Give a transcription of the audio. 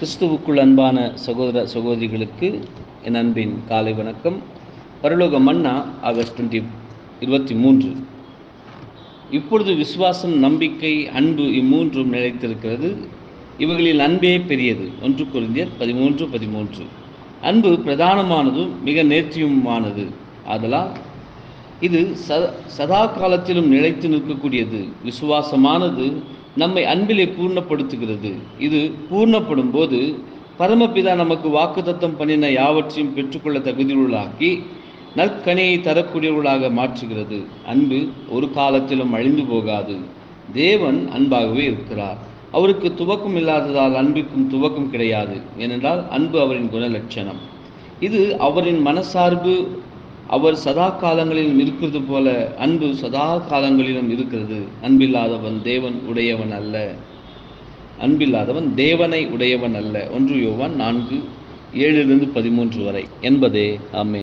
கிறிஸ்துவுக்குள் அன்பான சகோதர சகோதரிகளுக்கு என் அன்பின் காலை வணக்கம் பரலோக மன்னா ஆகஸ்ட் டுவெண்ட்டி இருபத்தி மூன்று இப்பொழுது விசுவாசம் நம்பிக்கை அன்பு இம்மூன்றும் நிலைத்திருக்கிறது இவைகளில் அன்பே பெரியது ஒன்று குருந்தியர் பதிமூன்று பதிமூன்று அன்பு பிரதானமானதும் மிக நேர்த்தியுமானது ஆதலால் இது ச சதா காலத்திலும் நிலைத்து நிற்கக்கூடியது விசுவாசமானது நம்மை அன்பிலே பூர்ணப்படுத்துகிறது இது பூர்ணப்படும் போது பரமபிதா நமக்கு வாக்குத்தத்தம் பண்ணின யாவற்றையும் பெற்றுக்கொள்ள தகுதியுள்ளாக்கி நற்கனியை தரக்கூடியவர்களாக மாற்றுகிறது அன்பு ஒரு காலத்திலும் அழிந்து போகாது தேவன் அன்பாகவே இருக்கிறார் அவருக்கு துவக்கம் இல்லாததால் அன்பிற்கும் துவக்கம் கிடையாது ஏனென்றால் அன்பு அவரின் குணலட்சணம் இது அவரின் மனசார்பு அவர் சதா காலங்களிலும் இருக்கிறது போல அன்பு சதா காலங்களிலும் இருக்கிறது அன்பில்லாதவன் தேவன் உடையவன் அல்ல அன்பில்லாதவன் தேவனை உடையவன் அல்ல ஒன்று யோவான் நான்கு ஏழிலிருந்து பதிமூன்று வரை என்பதே ஆமே